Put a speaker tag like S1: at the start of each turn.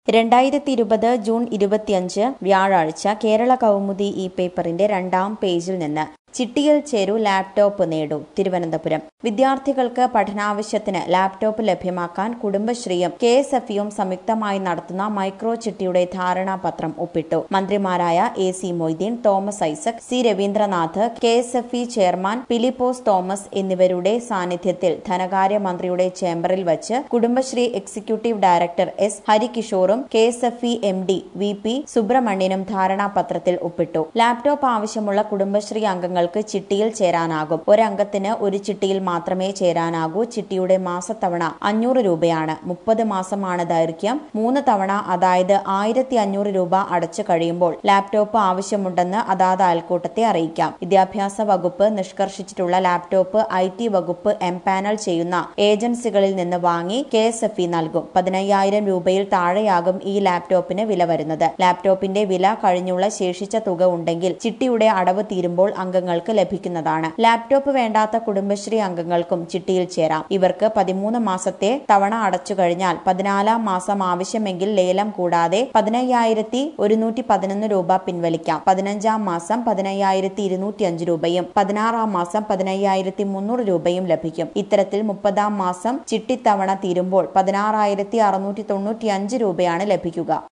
S1: രണ്ടായിരത്തി ഇരുപത് ജൂൺ ഇരുപത്തിയഞ്ച് വ്യാഴാഴ്ച കേരള കൗമുദി ഈ പേപ്പറിന്റെ രണ്ടാം പേജിൽ നിന്ന് ചിട്ടിയിൽ ചേരൂ ലാപ്ടോപ്പ് നേടൂ തിരുവനന്തപുരം വിദ്യാർത്ഥികൾക്ക് പഠനാവശ്യത്തിന് ലാപ്ടോപ്പ് ലഭ്യമാക്കാൻ കുടുംബശ്രീയും കെ എസ് എഫ് യും സംയുക്തമായി നടത്തുന്ന മൈക്രോ ചിട്ടിയുടെ ധാരണാപത്രം ഒപ്പിട്ടു മന്ത്രിമാരായ A C Moideen Thomas Isaac C Raveendranath K S F E chairman Philipose Thomas എന്നിവരുടെ സാന്നിധ്യത്തിൽ ധനകാര്യ മന്ത്രിയുടെ ചേംബറിൽ വച്ച് കുടുംബശ്രീ എക്സിക്യൂട്ടീവ് ഡയറക്ടർ എസ് ഹരികിഷോറും K S F E M D V P സുബ്രഹ്മണ്യനും ധാരണാപത്രത്തിൽ ഒപ്പിട്ടു ലാപ്ടോപ്പ് ആവശ്യമുള്ള കുടുംബശ്രീ അംഗങ്ങൾക്ക് ചിട്ടിയിൽ ചേരാനാകും ഒരംഗത്തിന് ഒരു ചിട്ടിയിൽ മാത്രമേ ചേരാനാകൂ ചിട്ടിയുടെ മാസത്തവണ അഞ്ഞൂറ് രൂപയാണ് മുപ്പത് മാസമാണ് ദൈർഘ്യം മൂന്ന് തവണ അതായത് ആയിരത്തി അഞ്ഞൂറ് രൂപ അടച്ചു കഴിയുമ്പോൾ ലാപ്ടോപ്പ് ആവശ്യമുണ്ടെന്ന് അതാത് അയൽക്കൂട്ടത്തെ അറിയിക്കാം വിദ്യാഭ്യാസ വകുപ്പ് നിഷ്കർഷിച്ചിട്ടുള്ള ലാപ്ടോപ്പ് ഐ ടി വകുപ്പ് എംപാനൽ ചെയ്യുന്ന ഏജൻസികളിൽ നിന്ന് വാങ്ങി കെ എസ് എഫ് ഇ നൽകും പതിനയ്യായിരം രൂപയിൽ താഴെയാകും ഈ ലാപ്ടോപ്പിന് വില വരുന്നത് ലാപ്ടോപ്പിന്റെ വില കഴിഞ്ഞുള്ള ശേഷിച്ച തുക ഉണ്ടെങ്കിൽ ചിട്ടിയുടെ അടവ് തീരുമ്പോൾ അംഗങ്ങൾക്ക് ലഭിക്കുന്നതാണ് ലാപ്ടോപ്പ് വേണ്ടാത്ത കുടുംബശ്രീ അംഗങ്ങൾക്കും ചിട്ടിയിൽ ചേരാം ഇവർക്ക് പതിമൂന്ന് മാസത്തെ തവണ അടച്ചു കഴിഞ്ഞാൽ പതിനാലാം മാസം ആവശ്യമെങ്കിൽ ലേലം കൂടാതെ പതിനയ്യായിരത്തി ഒരുന്നൂറ്റി പതിനൊന്ന് രൂപ പിൻവലിക്കാം പതിനഞ്ചാം മാസം പതിനയ്യായിരത്തി ഇരുന്നൂറ്റി അഞ്ച് രൂപയും പതിനാറാം മാസം പതിനയ്യായിരത്തി മുന്നൂറ് രൂപയും ലഭിക്കും ഇത്തരത്തിൽ മുപ്പതാം മാസം ചിട്ടിത്തവണ തീരുമ്പോൾ പതിനാറായിരത്തി അറുന്നൂറ്റി തൊണ്ണൂറ്റി അഞ്ച് രൂപയാണ് ലഭിക്കുക